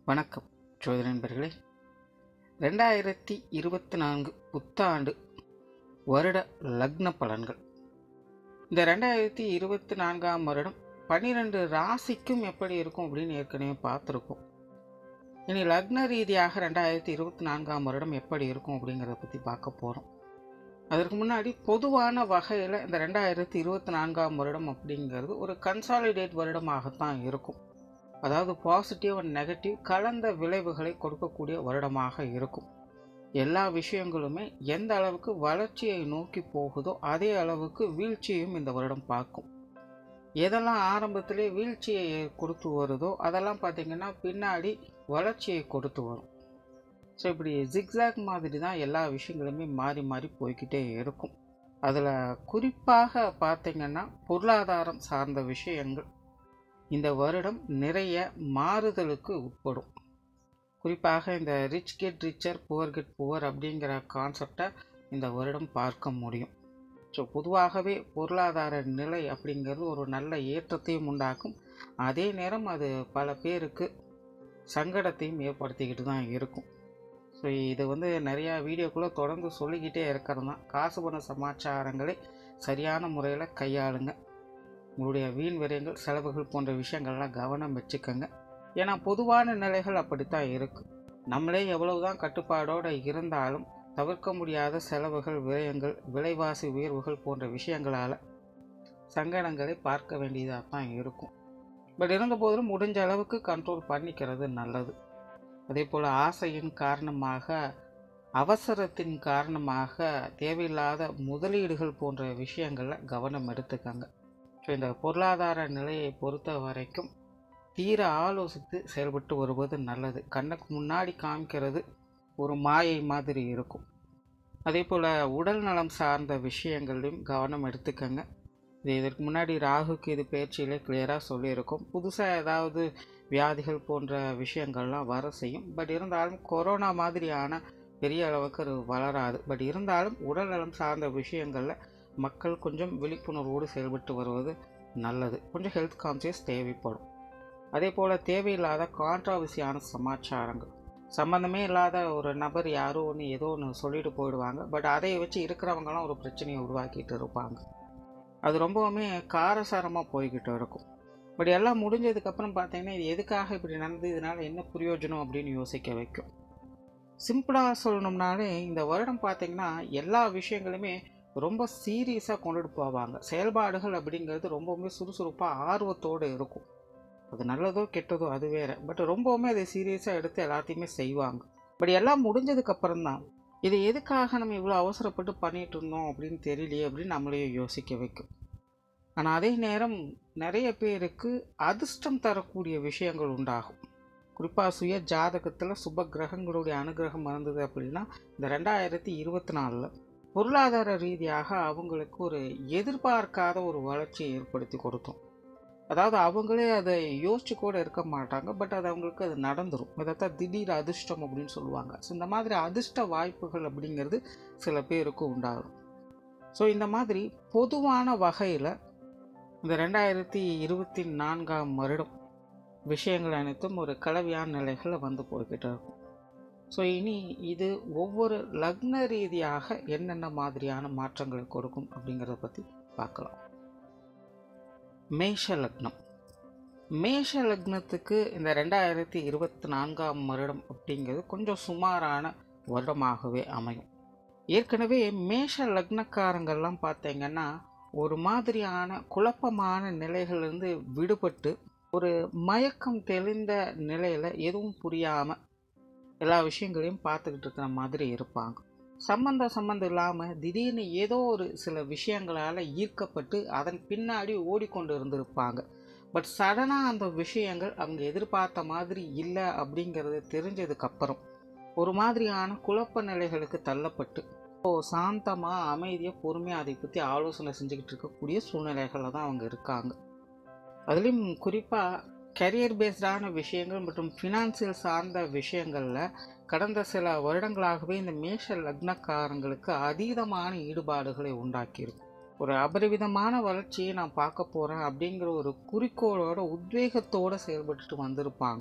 வணக்கம் ஜோதிட நண்பர்களே ரெண்டாயிரத்தி இருபத்தி நான்கு புத்தாண்டு வருட லக்ன பலன்கள் இந்த ரெண்டாயிரத்தி இருபத்தி நான்காம் வருடம் பன்னிரெண்டு ராசிக்கும் எப்படி இருக்கும் அப்படின்னு ஏற்கனவே பார்த்துருக்கோம் இனி லக்ன ரீதியாக ரெண்டாயிரத்தி இருபத்தி நான்காம் வருடம் எப்படி இருக்கும் அப்படிங்கிறத பற்றி பார்க்க போகிறோம் அதற்கு முன்னாடி பொதுவான வகையில் இந்த ரெண்டாயிரத்தி இருபத்தி நான்காம் வருடம் அப்படிங்கிறது ஒரு கன்சாலிடேட் வருடமாகத்தான் இருக்கும் அதாவது பாசிட்டிவ் அண்ட் நெகட்டிவ் கலந்த விளைவுகளை கொடுக்கக்கூடிய வருடமாக இருக்கும் எல்லா விஷயங்களுமே எந்த அளவுக்கு வளர்ச்சியை நோக்கி போகுதோ அதே அளவுக்கு வீழ்ச்சியையும் இந்த வருடம் பார்க்கும் எதெல்லாம் ஆரம்பத்திலே வீழ்ச்சியை கொடுத்து வருதோ அதெல்லாம் பார்த்திங்கன்னா பின்னாடி வளர்ச்சியை கொடுத்து வரும் ஸோ இப்படி ஜிக்ஸாக் மாதிரி தான் எல்லா விஷயங்களுமே மாறி மாறி போய்கிட்டே இருக்கும் அதில் குறிப்பாக பார்த்திங்கன்னா பொருளாதாரம் சார்ந்த விஷயங்கள் இந்த வருடம் நிறைய மாறுதலுக்கு உட்படும் குறிப்பாக இந்த rich get richer poor get poor அப்படிங்கிற கான்செப்டை இந்த வருடம் பார்க்க முடியும் ஸோ பொதுவாகவே பொருளாதார நிலை அப்படிங்கிறது ஒரு நல்ல ஏற்றத்தையும் உண்டாக்கும் அதே நேரம் அது பல பேருக்கு சங்கடத்தையும் ஏற்படுத்திக்கிட்டு தான் இருக்கும் ஸோ இது வந்து நிறையா வீடியோக்குள்ளே தொடர்ந்து சொல்லிக்கிட்டே இருக்கிறது தான் காசு பண சமாச்சாரங்களை சரியான முறையில் கையாளுங்க உங்களுடைய வீண் விரயங்கள் செலவுகள் போன்ற விஷயங்கள்லாம் கவனம் வச்சுக்கோங்க ஏன்னா பொதுவான நிலைகள் அப்படித்தான் இருக்குது நம்மளே எவ்வளவுதான் கட்டுப்பாடோடு இருந்தாலும் தவிர்க்க முடியாத செலவுகள் விரயங்கள் விலைவாசி உயர்வுகள் போன்ற விஷயங்களால் சங்கடங்களை பார்க்க வேண்டியதாக தான் இருக்கும் பட் இருந்த போதிலும் முடிஞ்ச அளவுக்கு கண்ட்ரோல் பண்ணிக்கிறது நல்லது அதே போல் ஆசையின் காரணமாக அவசரத்தின் காரணமாக தேவையில்லாத முதலீடுகள் போன்ற விஷயங்களில் கவனம் எடுத்துக்கங்க ஸோ இந்த பொருளாதார நிலையை பொறுத்த வரைக்கும் தீர ஆலோசித்து செயல்பட்டு வருவது நல்லது கண்ணுக்கு முன்னாடி காமிக்கிறது ஒரு மாயை மாதிரி இருக்கும் அதே போல் உடல் நலம் சார்ந்த விஷயங்களையும் கவனம் எடுத்துக்கங்க இது இதற்கு முன்னாடி ராகுக்கு இது பயிற்சியிலே கிளியராக சொல்லியிருக்கோம் புதுசாக ஏதாவது வியாதிகள் போன்ற விஷயங்கள்லாம் வர செய்யும் பட் இருந்தாலும் கொரோனா மாதிரியான பெரிய அளவுக்கு அது வளராது பட் இருந்தாலும் உடல் நலம் சார்ந்த விஷயங்களில் மக்கள் கொஞ்சம் விழிப்புணர்வோடு செயல்பட்டு வருவது நல்லது கொஞ்சம் ஹெல்த் கான்சியஸ் தேவைப்படும் அதே போல் தேவையில்லாத கான்ட்ராவர்சியான சமாச்சாரங்கள் சம்மந்தமே இல்லாத ஒரு நபர் யாரோ ஒன்று ஏதோ ஒன்று சொல்லிட்டு போயிடுவாங்க பட் அதை வச்சு இருக்கிறவங்களாம் ஒரு பிரச்சனையை உருவாக்கிட்டு இருப்பாங்க அது ரொம்பவுமே காரசாரமாக போய்கிட்டு இருக்கும் பட் எல்லாம் முடிஞ்சதுக்கப்புறம் பார்த்தீங்கன்னா இது எதுக்காக இப்படி நடந்தது இதனால் என்ன பிரயோஜனம் அப்படின்னு யோசிக்க வைக்கும் சிம்பிளாக சொல்லணும்னாலே இந்த வருடம் பார்த்திங்கன்னா எல்லா விஷயங்களுமே ரொம்ப சீரியஸாக கொண்டுட்டு போவாங்க செயல்பாடுகள் அப்படிங்கிறது ரொம்பவுமே சுறுசுறுப்பாக ஆர்வத்தோடு இருக்கும் அது நல்லதோ கெட்டதோ அது வேறு பட் ரொம்பவுமே அதை சீரியஸாக எடுத்து எல்லாத்தையுமே செய்வாங்க பட் எல்லாம் முடிஞ்சதுக்கப்புறம் தான் இது எதுக்காக நம்ம இவ்வளோ அவசரப்பட்டு பண்ணிகிட்டு இருந்தோம் அப்படின்னு தெரியலையே அப்படின்னு நம்மளையும் யோசிக்க வைக்கும் ஆனால் அதே நேரம் நிறைய பேருக்கு அதிர்ஷ்டம் தரக்கூடிய விஷயங்கள் உண்டாகும் குறிப்பாக சுய ஜாதகத்தில் சுப கிரகங்களுடைய அனுகிரகம் இருந்தது அப்படின்னா இந்த ரெண்டாயிரத்தி இருபத்தி நாலில் பொருளாதார ரீதியாக அவங்களுக்கு ஒரு எதிர்பார்க்காத ஒரு வளர்ச்சியை ஏற்படுத்தி கொடுத்தோம் அதாவது அவங்களே அதை யோசிச்சு கூட இருக்க மாட்டாங்க பட் அது அவங்களுக்கு அது நடந்துடும் இதைத்தான் திடீர் அதிர்ஷ்டம் அப்படின்னு சொல்லுவாங்க ஸோ இந்த மாதிரி அதிர்ஷ்ட வாய்ப்புகள் அப்படிங்கிறது சில பேருக்கு உண்டாகும் ஸோ இந்த மாதிரி பொதுவான வகையில் இந்த ரெண்டாயிரத்தி இருபத்தி நான்காம் வருடம் விஷயங்கள் அனைத்தும் ஒரு கலவையான நிலைகளில் வந்து போய்கிட்டு இருக்கும் ஸோ இனி இது ஒவ்வொரு லக்ன ரீதியாக என்னென்ன மாதிரியான மாற்றங்களை கொடுக்கும் அப்படிங்கிறத பற்றி பார்க்கலாம் மேஷ லக்னம் மேஷ லக்னத்துக்கு இந்த ரெண்டாயிரத்தி இருபத்தி நான்காம் வருடம் அப்படிங்கிறது கொஞ்சம் சுமாரான வருடமாகவே அமையும் ஏற்கனவே மேஷ லக்னக்காரங்கள்லாம் பார்த்தீங்கன்னா ஒரு மாதிரியான குழப்பமான நிலைகளிலிருந்து விடுபட்டு ஒரு மயக்கம் தெளிந்த நிலையில் எதுவும் புரியாமல் எல்லா விஷயங்களையும் பார்த்துக்கிட்டு இருக்கிற மாதிரி இருப்பாங்க சம்மந்தம் சம்மந்தம் இல்லாமல் திடீர்னு ஏதோ ஒரு சில விஷயங்களால் ஈர்க்கப்பட்டு அதன் பின்னாடி ஓடிக்கொண்டு இருந்திருப்பாங்க பட் சடனாக அந்த விஷயங்கள் அவங்க எதிர்பார்த்த மாதிரி இல்லை அப்படிங்கிறது தெரிஞ்சதுக்கப்புறம் ஒரு மாதிரியான குழப்ப நிலைகளுக்கு தள்ளப்பட்டு இப்போ சாந்தமாக அமைதியாக பொறுமையாக அதை பற்றி ஆலோசனை செஞ்சுக்கிட்டு இருக்கக்கூடிய சூழ்நிலைகளில் தான் அவங்க இருக்காங்க அதுலேயும் குறிப்பாக கரியர் பேஸ்டான விஷயங்கள் மற்றும் ஃபினான்சியல் சார்ந்த விஷயங்களில் கடந்த சில வருடங்களாகவே இந்த மேஷ லக்னக்காரங்களுக்கு அதீதமான ஈடுபாடுகளை உண்டாக்கியிருக்கும் ஒரு அபரிவிதமான வளர்ச்சியை நான் பார்க்க போகிறேன் அப்படிங்கிற ஒரு குறிக்கோளோட உத்வேகத்தோடு செயல்பட்டுட்டு வந்திருப்பாங்க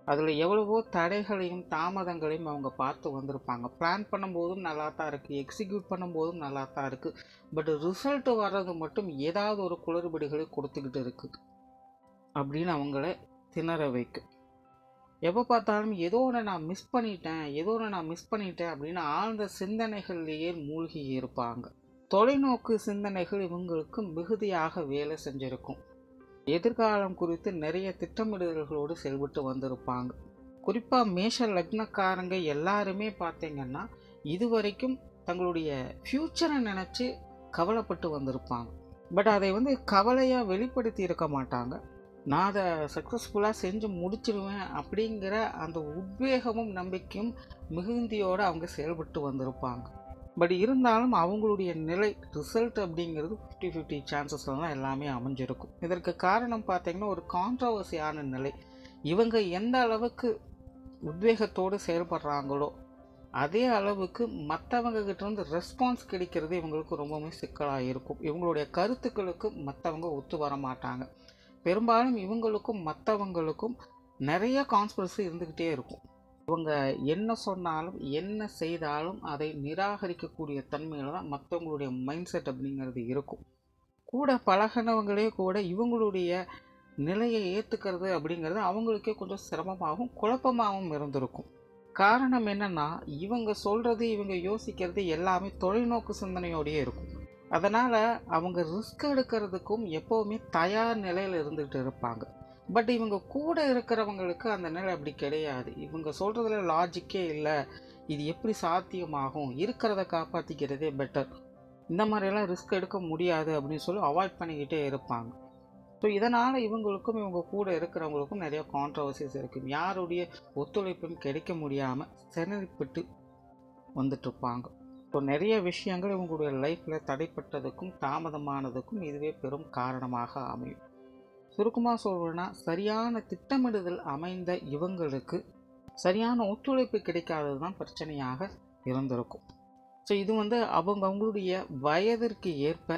அதில் எவ்வளவோ தடைகளையும் தாமதங்களையும் அவங்க பார்த்து வந்திருப்பாங்க பிளான் பண்ணும்போதும் நல்லா தான் இருக்குது எக்ஸிக்யூட் பண்ணும்போதும் நல்லா தான் இருக்குது பட் ரிசல்ட் வர்றது மட்டும் ஏதாவது ஒரு குளறுபடிகளை கொடுத்துக்கிட்டு இருக்குது அப்படின்னு அவங்கள திணற வைக்கும் எப்போ பார்த்தாலும் ஏதோ ஒன்று நான் மிஸ் பண்ணிட்டேன் ஏதோ ஒன்று நான் மிஸ் பண்ணிட்டேன் அப்படின்னு ஆழ்ந்த சிந்தனைகள்லேயே மூழ்கி இருப்பாங்க தொலைநோக்கு சிந்தனைகள் இவங்களுக்கு மிகுதியாக வேலை செஞ்சிருக்கும் எதிர்காலம் குறித்து நிறைய திட்டமிடுதல்களோடு செயல்பட்டு வந்திருப்பாங்க குறிப்பாக மேஷ லக்னக்காரங்க எல்லாருமே பார்த்தீங்கன்னா இதுவரைக்கும் தங்களுடைய ஃப்யூச்சரை நினச்சி கவலைப்பட்டு வந்திருப்பாங்க பட் அதை வந்து கவலையாக வெளிப்படுத்தி இருக்க மாட்டாங்க நான் அதை சக்ஸஸ்ஃபுல்லாக செஞ்சு முடிச்சிடுவேன் அப்படிங்கிற அந்த உத்வேகமும் நம்பிக்கையும் மிகுந்தியோடு அவங்க செயல்பட்டு வந்திருப்பாங்க பட் இருந்தாலும் அவங்களுடைய நிலை ரிசல்ட் அப்படிங்கிறது ஃபிஃப்டி ஃபிஃப்டி சான்சஸில் தான் எல்லாமே அமைஞ்சிருக்கும் இதற்கு காரணம் பார்த்தீங்கன்னா ஒரு கான்ட்ரவர்சியான நிலை இவங்க எந்த அளவுக்கு உத்வேகத்தோடு செயல்படுறாங்களோ அதே அளவுக்கு மற்றவங்க கிட்ட இருந்து ரெஸ்பான்ஸ் கிடைக்கிறது இவங்களுக்கு ரொம்பவுமே சிக்கலாக இருக்கும் இவங்களுடைய கருத்துக்களுக்கு மற்றவங்க ஒத்து வர மாட்டாங்க பெரும்பாலும் இவங்களுக்கும் மற்றவங்களுக்கும் நிறைய கான்ஸ்பிரசி இருந்துக்கிட்டே இருக்கும் இவங்க என்ன சொன்னாலும் என்ன செய்தாலும் அதை நிராகரிக்கக்கூடிய தன்மையில் தான் மற்றவங்களுடைய மைண்ட் செட் அப்படிங்கிறது இருக்கும் கூட பழகினவங்களே கூட இவங்களுடைய நிலையை ஏற்றுக்கிறது அப்படிங்கிறது அவங்களுக்கே கொஞ்சம் சிரமமாகவும் குழப்பமாகவும் இருந்திருக்கும் காரணம் என்னன்னா இவங்க சொல்கிறது இவங்க யோசிக்கிறது எல்லாமே தொலைநோக்கு சிந்தனையோடையே இருக்கும் அதனால் அவங்க ரிஸ்க் எடுக்கிறதுக்கும் எப்போவுமே தயார் நிலையில் இருந்துகிட்டு இருப்பாங்க பட் இவங்க கூட இருக்கிறவங்களுக்கு அந்த நிலை அப்படி கிடையாது இவங்க சொல்கிறதுல லாஜிக்கே இல்லை இது எப்படி சாத்தியமாகும் இருக்கிறத காப்பாற்றிக்கிறதே பெட்டர் இந்த மாதிரியெல்லாம் ரிஸ்க் எடுக்க முடியாது அப்படின்னு சொல்லி அவாய்ட் பண்ணிக்கிட்டே இருப்பாங்க ஸோ இதனால் இவங்களுக்கும் இவங்க கூட இருக்கிறவங்களுக்கும் நிறைய கான்ட்ரவர்சிஸ் இருக்கும் யாருடைய ஒத்துழைப்பும் கிடைக்க முடியாமல் சிதறிப்பட்டு வந்துட்டுருப்பாங்க ஸோ நிறைய விஷயங்கள் இவங்களுடைய லைஃப்பில் தடைப்பட்டதுக்கும் தாமதமானதுக்கும் இதுவே பெரும் காரணமாக அமையும் சுருக்கமாக சொல்லணும்னா சரியான திட்டமிடுதல் அமைந்த இவங்களுக்கு சரியான ஒத்துழைப்பு கிடைக்காதது தான் பிரச்சனையாக இருந்திருக்கும் ஸோ இது வந்து அவங்க அவங்களுடைய வயதிற்கு ஏற்ப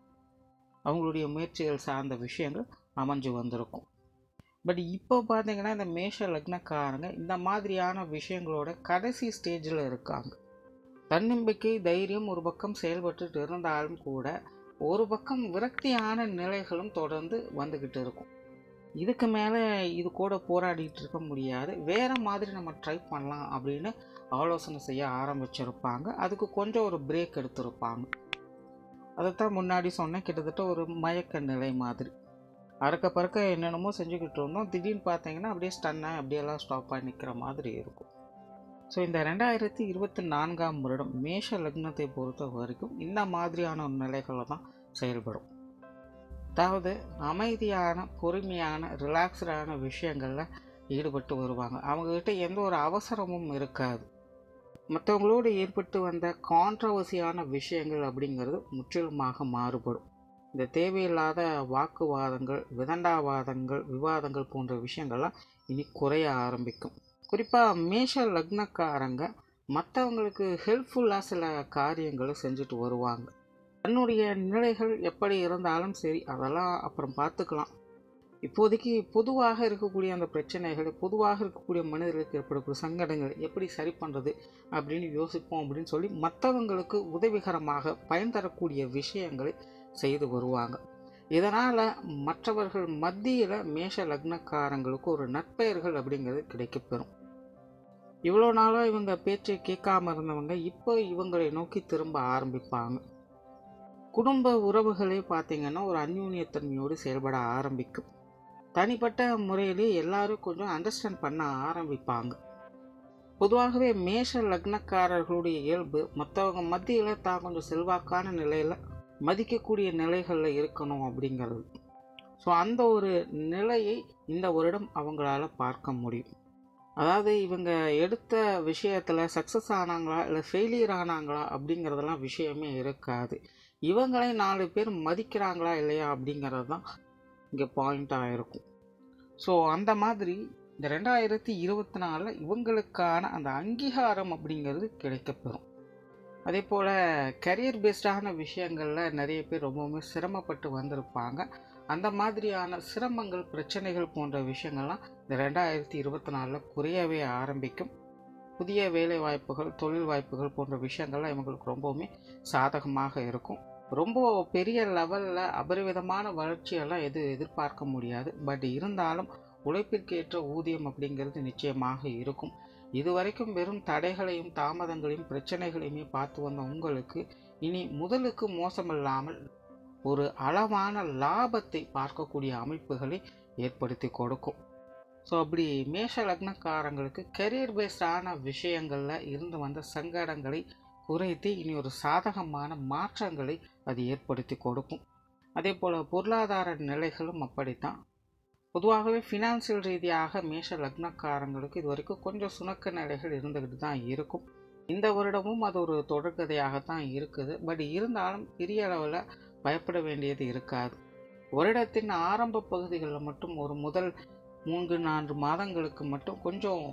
அவங்களுடைய முயற்சிகள் சார்ந்த விஷயங்கள் அமைஞ்சு வந்திருக்கும் பட் இப்போ பார்த்தீங்கன்னா இந்த மேஷ லக்னக்காரங்க இந்த மாதிரியான விஷயங்களோட கடைசி ஸ்டேஜில் இருக்காங்க தன்னம்பிக்கை தைரியம் ஒரு பக்கம் செயல்பட்டு இருந்தாலும் கூட ஒரு பக்கம் விரக்தியான நிலைகளும் தொடர்ந்து வந்துக்கிட்டு இருக்கும் இதுக்கு மேலே இது கூட போராடிட்டு இருக்க முடியாது வேறு மாதிரி நம்ம ட்ரை பண்ணலாம் அப்படின்னு ஆலோசனை செய்ய ஆரம்பிச்சிருப்பாங்க அதுக்கு கொஞ்சம் ஒரு பிரேக் எடுத்திருப்பாங்க அதைத்தான் முன்னாடி சொன்னேன் கிட்டத்தட்ட ஒரு மயக்க நிலை மாதிரி அறக்க பறக்க என்னென்னமோ செஞ்சுக்கிட்டு இருந்தோம் திடீர்னு பார்த்தீங்கன்னா அப்படியே ஸ்டன்னாக அப்படியெல்லாம் ஸ்டாப் ஆகி நிற்கிற மாதிரி இருக்கும் ஸோ இந்த ரெண்டாயிரத்தி இருபத்தி நான்காம் வருடம் மேஷ லக்னத்தை பொறுத்த வரைக்கும் இந்த மாதிரியான நிலைகளில் தான் செயல்படும் அதாவது அமைதியான பொறுமையான ரிலாக்ஸ்டான விஷயங்களில் ஈடுபட்டு வருவாங்க அவங்கக்கிட்ட எந்த ஒரு அவசரமும் இருக்காது மற்றவங்களோடு ஏற்பட்டு வந்த கான்ட்ரவர்சியான விஷயங்கள் அப்படிங்கிறது முற்றிலுமாக மாறுபடும் இந்த தேவையில்லாத வாக்குவாதங்கள் விதண்டாவாதங்கள் விவாதங்கள் போன்ற விஷயங்கள்லாம் இனி குறைய ஆரம்பிக்கும் குறிப்பாக மேஷ லக்னக்காரங்க மற்றவங்களுக்கு ஹெல்ப்ஃபுல்லாக சில காரியங்களை செஞ்சுட்டு வருவாங்க தன்னுடைய நிலைகள் எப்படி இருந்தாலும் சரி அதெல்லாம் அப்புறம் பார்த்துக்கலாம் இப்போதைக்கு பொதுவாக இருக்கக்கூடிய அந்த பிரச்சனைகள் பொதுவாக இருக்கக்கூடிய மனிதர்களுக்கு ஏற்படக்கூடிய சங்கடங்கள் எப்படி சரி பண்ணுறது அப்படின்னு யோசிப்போம் அப்படின்னு சொல்லி மற்றவங்களுக்கு உதவிகரமாக பயன் தரக்கூடிய விஷயங்களை செய்து வருவாங்க இதனால் மற்றவர்கள் மத்தியில் மேஷ லக்னக்காரங்களுக்கு ஒரு நற்பெயர்கள் அப்படிங்கிறது கிடைக்கப்பெறும் இவ்வளோ நாளாக இவங்க பேச்சை கேட்காம இருந்தவங்க இப்போ இவங்களை நோக்கி திரும்ப ஆரம்பிப்பாங்க குடும்ப உறவுகளே பார்த்திங்கன்னா ஒரு அந்யூன்யத்தன்மையோடு செயல்பட ஆரம்பிக்கும் தனிப்பட்ட முறையிலே எல்லாரும் கொஞ்சம் அண்டர்ஸ்டாண்ட் பண்ண ஆரம்பிப்பாங்க பொதுவாகவே மேஷ லக்னக்காரர்களுடைய இயல்பு மற்றவங்க மத்தியில் தான் கொஞ்சம் செல்வாக்கான நிலையில் மதிக்கக்கூடிய நிலைகளில் இருக்கணும் அப்படிங்கிறது ஸோ அந்த ஒரு நிலையை இந்த வருடம் அவங்களால பார்க்க முடியும் அதாவது இவங்க எடுத்த விஷயத்தில் சக்ஸஸ் ஆனாங்களா இல்லை ஃபெயிலியர் ஆனாங்களா அப்படிங்கிறதெல்லாம் விஷயமே இருக்காது இவங்களை நாலு பேர் மதிக்கிறாங்களா இல்லையா அப்படிங்கிறது தான் இங்கே பாயிண்ட்டாக இருக்கும் ஸோ அந்த மாதிரி இந்த ரெண்டாயிரத்தி இருபத்தி நாலில் இவங்களுக்கான அந்த அங்கீகாரம் அப்படிங்கிறது கிடைக்கப்பெறும் அதே போல் கரியர் பேஸ்டான விஷயங்களில் நிறைய பேர் ரொம்பவுமே சிரமப்பட்டு வந்திருப்பாங்க அந்த மாதிரியான சிரமங்கள் பிரச்சனைகள் போன்ற விஷயங்கள்லாம் இந்த ரெண்டாயிரத்தி இருபத்தி நாலில் குறையவே ஆரம்பிக்கும் புதிய வேலை வாய்ப்புகள் தொழில் வாய்ப்புகள் போன்ற விஷயங்கள்லாம் இவங்களுக்கு ரொம்பவுமே சாதகமாக இருக்கும் ரொம்ப பெரிய லெவலில் அபரிவிதமான வளர்ச்சியெல்லாம் எது எதிர்பார்க்க முடியாது பட் இருந்தாலும் உழைப்பிற்கேற்ற ஊதியம் அப்படிங்கிறது நிச்சயமாக இருக்கும் இதுவரைக்கும் வெறும் தடைகளையும் தாமதங்களையும் பிரச்சனைகளையுமே பார்த்து வந்த உங்களுக்கு இனி முதலுக்கு மோசமில்லாமல் ஒரு அளவான லாபத்தை பார்க்கக்கூடிய அமைப்புகளை ஏற்படுத்தி கொடுக்கும் ஸோ அப்படி மேஷ லக்னக்காரங்களுக்கு கெரியர் பேஸ்டான விஷயங்களில் இருந்து வந்த சங்கடங்களை குறைத்து இனி ஒரு சாதகமான மாற்றங்களை அது ஏற்படுத்தி கொடுக்கும் அதே போல் பொருளாதார நிலைகளும் அப்படித்தான் பொதுவாகவே ஃபினான்சியல் ரீதியாக மேஷ லக்னக்காரங்களுக்கு இது வரைக்கும் கொஞ்சம் சுணக்க நிலைகள் இருந்துக்கிட்டு தான் இருக்கும் இந்த வருடமும் அது ஒரு தொடர்கதையாகத்தான் இருக்குது பட் இருந்தாலும் பெரிய அளவில் பயப்பட வேண்டியது இருக்காது வருடத்தின் ஆரம்ப பகுதிகளில் மட்டும் ஒரு முதல் மூன்று நான்கு மாதங்களுக்கு மட்டும் கொஞ்சம்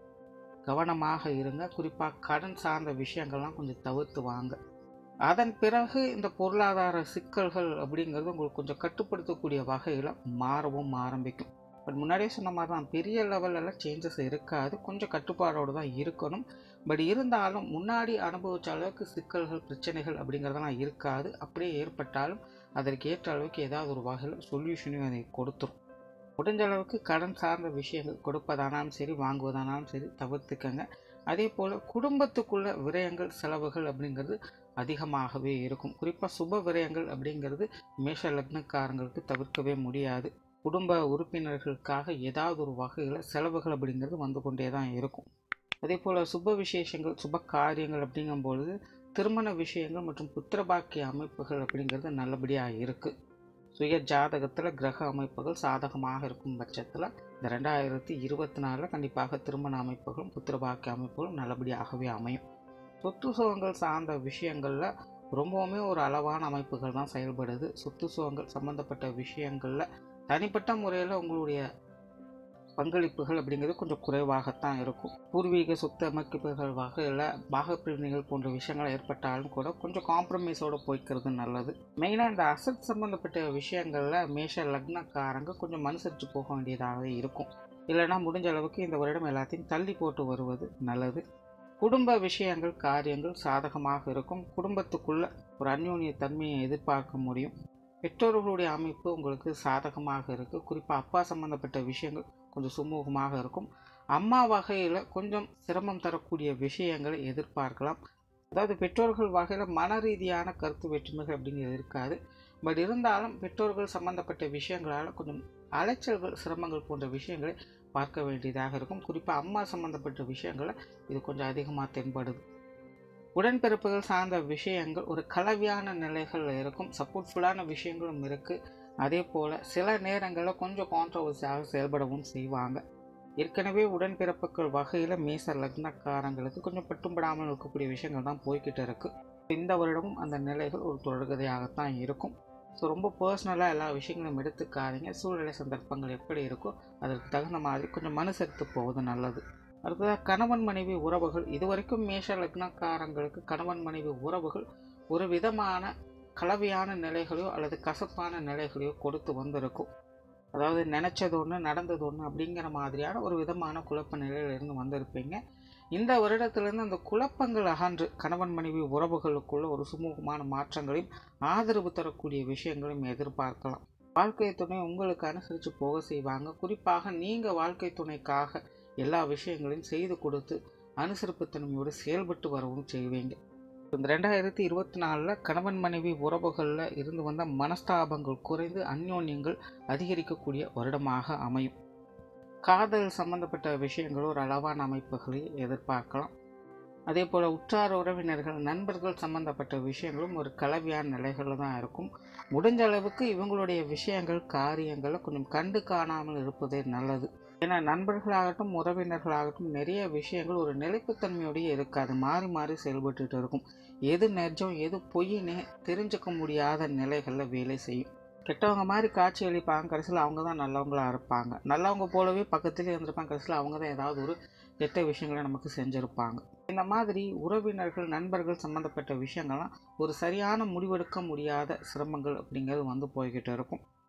கவனமாக இருங்க குறிப்பாக கடன் சார்ந்த விஷயங்கள்லாம் கொஞ்சம் தவிர்த்து வாங்க அதன் பிறகு இந்த பொருளாதார சிக்கல்கள் அப்படிங்கிறது உங்களுக்கு கொஞ்சம் கட்டுப்படுத்தக்கூடிய வகையில் மாறவும் ஆரம்பிக்கும் பட் முன்னாடியே சொன்ன மாதிரி தான் பெரிய லெவலெல்லாம் சேஞ்சஸ் இருக்காது கொஞ்சம் கட்டுப்பாடோடு தான் இருக்கணும் பட் இருந்தாலும் முன்னாடி அனுபவிச்ச அளவுக்கு சிக்கல்கள் பிரச்சனைகள் அப்படிங்கிறதெல்லாம் இருக்காது அப்படியே ஏற்பட்டாலும் அதற்கு ஏற்ற அளவுக்கு ஏதாவது ஒரு வகையில் சொல்யூஷனையும் அதை கொடுத்துரும் முடிஞ்ச அளவுக்கு கடன் சார்ந்த விஷயங்கள் கொடுப்பதானாலும் சரி வாங்குவதானாலும் சரி தவிர்த்துக்கங்க அதே போல் குடும்பத்துக்குள்ள விரயங்கள் செலவுகள் அப்படிங்கிறது அதிகமாகவே இருக்கும் குறிப்பாக சுப விரயங்கள் அப்படிங்கிறது மேஷ லக்னக்காரங்களுக்கு தவிர்க்கவே முடியாது குடும்ப உறுப்பினர்களுக்காக ஏதாவது ஒரு வகையில் செலவுகள் அப்படிங்கிறது வந்து கொண்டே தான் இருக்கும் அதே போல் சுப விசேஷங்கள் சுப காரியங்கள் அப்படிங்கும்பொழுது திருமண விஷயங்கள் மற்றும் புத்திரபாக்கிய அமைப்புகள் அப்படிங்கிறது நல்லபடியாக இருக்குது சுய ஜாதகத்தில் கிரக அமைப்புகள் சாதகமாக இருக்கும் பட்சத்தில் இந்த ரெண்டாயிரத்தி இருபத்தி நாலில் கண்டிப்பாக திருமண அமைப்புகளும் புத்திரபாக்கிய அமைப்புகளும் நல்லபடியாகவே அமையும் சொத்து சுகங்கள் சார்ந்த விஷயங்களில் ரொம்பவுமே ஒரு அளவான அமைப்புகள் தான் செயல்படுது சொத்து சுகங்கள் சம்மந்தப்பட்ட விஷயங்களில் தனிப்பட்ட முறையில் உங்களுடைய பங்களிப்புகள் அப்படிங்கிறது கொஞ்சம் குறைவாகத்தான் இருக்கும் பூர்வீக சொத்து அமைப்புகள் வகையில் பாகப்பிரிவினைகள் போன்ற விஷயங்கள் ஏற்பட்டாலும் கூட கொஞ்சம் காம்ப்ரமைஸோடு போய்க்கிறது நல்லது மெயினாக இந்த அசட் சம்மந்தப்பட்ட விஷயங்களில் மேஷ லக்னக்காரங்க கொஞ்சம் அனுசரித்து போக வேண்டியதாகவே இருக்கும் இல்லைனா முடிஞ்ச அளவுக்கு இந்த வருடம் எல்லாத்தையும் தள்ளி போட்டு வருவது நல்லது குடும்ப விஷயங்கள் காரியங்கள் சாதகமாக இருக்கும் குடும்பத்துக்குள்ள ஒரு அந்யோன்ய தன்மையை எதிர்பார்க்க முடியும் பெற்றோர்களுடைய அமைப்பு உங்களுக்கு சாதகமாக இருக்குது குறிப்பாக அப்பா சம்மந்தப்பட்ட விஷயங்கள் கொஞ்சம் சுமூகமாக இருக்கும் அம்மா வகையில் கொஞ்சம் சிரமம் தரக்கூடிய விஷயங்களை எதிர்பார்க்கலாம் அதாவது பெற்றோர்கள் வகையில் மன ரீதியான கருத்து வேற்றுமைகள் அப்படிங்கிறது இருக்காது பட் இருந்தாலும் பெற்றோர்கள் சம்மந்தப்பட்ட விஷயங்களால் கொஞ்சம் அலைச்சல்கள் சிரமங்கள் போன்ற விஷயங்களை பார்க்க வேண்டியதாக இருக்கும் குறிப்பாக அம்மா சம்மந்தப்பட்ட விஷயங்களை இது கொஞ்சம் அதிகமாக தென்படுது உடன்பிறப்புகள் சார்ந்த விஷயங்கள் ஒரு கலவையான நிலைகள் இருக்கும் சப்போர்ட்ஃபுல்லான விஷயங்களும் இருக்குது அதே போல் சில நேரங்களில் கொஞ்சம் கான்ட்ரவர்சியாக செயல்படவும் செய்வாங்க ஏற்கனவே உடன்பிறப்புகள் வகையில் மேச லக்னக்காரங்களுக்கு கொஞ்சம் பட்டும்படாமல் இருக்கக்கூடிய விஷயங்கள் தான் போய்கிட்டு இருக்குது இந்த வருடமும் அந்த நிலைகள் ஒரு தொடர்கதையாகத்தான் இருக்கும் ஸோ ரொம்ப பர்சனலாக எல்லா விஷயங்களும் எடுத்துக்காதீங்க சூழ்நிலை சந்தர்ப்பங்கள் எப்படி இருக்கோ அதற்கு தகுந்த மாதிரி கொஞ்சம் மனுசரித்து போவது நல்லது அடுத்ததாக கணவன் மனைவி உறவுகள் இதுவரைக்கும் மேஷ லக்னக்காரங்களுக்கு கணவன் மனைவி உறவுகள் ஒரு விதமான கலவையான நிலைகளையோ அல்லது கசப்பான நிலைகளையோ கொடுத்து வந்திருக்கும் அதாவது நினச்சது ஒன்று நடந்தது ஒன்று அப்படிங்கிற மாதிரியான ஒரு விதமான குழப்ப நிலையிலிருந்து வந்திருப்பீங்க இந்த வருடத்திலிருந்து அந்த குழப்பங்கள் அகன்று கணவன் மனைவி உறவுகளுக்குள்ள ஒரு சுமூகமான மாற்றங்களையும் ஆதரவு தரக்கூடிய விஷயங்களையும் எதிர்பார்க்கலாம் வாழ்க்கை துணை உங்களுக்கு அனுசரித்து போக செய்வாங்க குறிப்பாக நீங்கள் வாழ்க்கை துணைக்காக எல்லா விஷயங்களையும் செய்து கொடுத்து அனுசரிப்புத்தன்மையோடு செயல்பட்டு வரவும் செய்வீங்க இந்த ரெண்டாயிரத்தி இருபத்தி நாலில் கணவன் மனைவி உறவுகளில் இருந்து வந்த மனஸ்தாபங்கள் குறைந்து அந்யோன்யங்கள் அதிகரிக்கக்கூடிய வருடமாக அமையும் காதல் சம்பந்தப்பட்ட விஷயங்கள் ஒரு அளவான அமைப்புகளை எதிர்பார்க்கலாம் அதே போல் உற்றார் உறவினர்கள் நண்பர்கள் சம்பந்தப்பட்ட விஷயங்களும் ஒரு கலவையான நிலைகளில் தான் இருக்கும் முடிஞ்ச அளவுக்கு இவங்களுடைய விஷயங்கள் காரியங்களை கொஞ்சம் கண்டு காணாமல் இருப்பதே நல்லது ஏன்னா நண்பர்களாகட்டும் உறவினர்களாகட்டும் நிறைய விஷயங்கள் ஒரு நிலைப்புத்தன்மையோடய இருக்காது மாறி மாறி செயல்பட்டுட்டு இருக்கும் எது நெஜம் எது பொய்னே தெரிஞ்சுக்க முடியாத நிலைகளில் வேலை செய்யும் கெட்டவங்க மாதிரி காட்சி அளிப்பாங்க கடைசியில் அவங்க தான் நல்லவங்களாக இருப்பாங்க நல்லவங்க போலவே பக்கத்துலேயே இருந்திருப்பாங்க கடைசியில் அவங்க தான் ஏதாவது ஒரு கெட்ட விஷயங்களை நமக்கு செஞ்சுருப்பாங்க இந்த மாதிரி உறவினர்கள் நண்பர்கள் சம்மந்தப்பட்ட விஷயங்கள்லாம் ஒரு சரியான முடிவெடுக்க முடியாத சிரமங்கள் அப்படிங்கிறது வந்து போய்கிட்டு இருக்கும்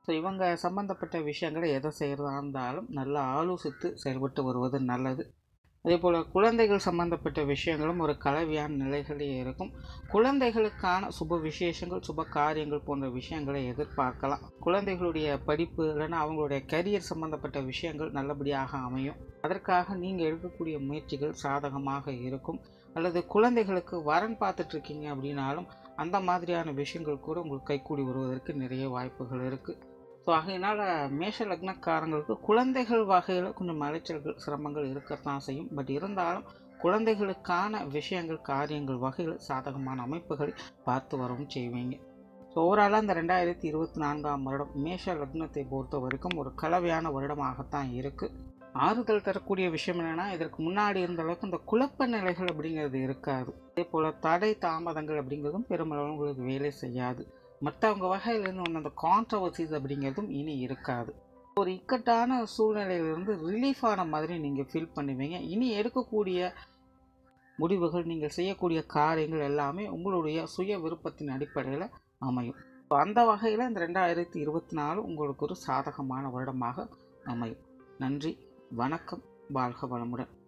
ஸோ இவங்க சம்மந்தப்பட்ட விஷயங்களை எதை செய்கிறதா இருந்தாலும் நல்லா ஆலோசித்து செயல்பட்டு வருவது நல்லது அதே போல் குழந்தைகள் சம்பந்தப்பட்ட விஷயங்களும் ஒரு கலவையான நிலைகளே இருக்கும் குழந்தைகளுக்கான சுப விசேஷங்கள் சுப காரியங்கள் போன்ற விஷயங்களை எதிர்பார்க்கலாம் குழந்தைகளுடைய படிப்பு இல்லைன்னா அவங்களுடைய கரியர் சம்பந்தப்பட்ட விஷயங்கள் நல்லபடியாக அமையும் அதற்காக நீங்கள் எடுக்கக்கூடிய முயற்சிகள் சாதகமாக இருக்கும் அல்லது குழந்தைகளுக்கு வரன் பார்த்துட்ருக்கீங்க அப்படின்னாலும் அந்த மாதிரியான விஷயங்கள் கூட உங்களுக்கு கைக்கூடி வருவதற்கு நிறைய வாய்ப்புகள் இருக்குது ஸோ ஆகையினால் மேஷ லக்னக்காரங்களுக்கு குழந்தைகள் வகையில் கொஞ்சம் அலைச்சல்கள் சிரமங்கள் இருக்கத்தான் செய்யும் பட் இருந்தாலும் குழந்தைகளுக்கான விஷயங்கள் காரியங்கள் வகையில் சாதகமான அமைப்புகளை பார்த்து வரவும் செய்வீங்க ஸோ ஓவராலாக இந்த ரெண்டாயிரத்தி இருபத்தி நான்காம் வருடம் மேஷ லக்னத்தை பொறுத்த வரைக்கும் ஒரு கலவையான வருடமாகத்தான் இருக்குது ஆறுதல் தரக்கூடிய விஷயம் என்னென்னா இதற்கு முன்னாடி இருந்த அளவுக்கு இந்த குழப்ப நிலைகள் அப்படிங்கிறது இருக்காது அதே போல் தடை தாமதங்கள் அப்படிங்கிறதும் பெருமளவு உங்களுக்கு வேலை செய்யாது மற்றவங்க வகையிலேருந்து வந்த அந்த கான்ட்ரவர்சிஸ் அப்படிங்கிறதும் இனி இருக்காது ஒரு இக்கட்டான சூழ்நிலையிலிருந்து ரிலீஃப் ஆன மாதிரி நீங்கள் ஃபீல் பண்ணுவீங்க இனி எடுக்கக்கூடிய முடிவுகள் நீங்கள் செய்யக்கூடிய காரியங்கள் எல்லாமே உங்களுடைய சுய விருப்பத்தின் அடிப்படையில் அமையும் ஸோ அந்த வகையில் இந்த ரெண்டாயிரத்தி இருபத்தி நாலு உங்களுக்கு ஒரு சாதகமான வருடமாக அமையும் நன்றி வணக்கம் வாழ்க வளமுடன்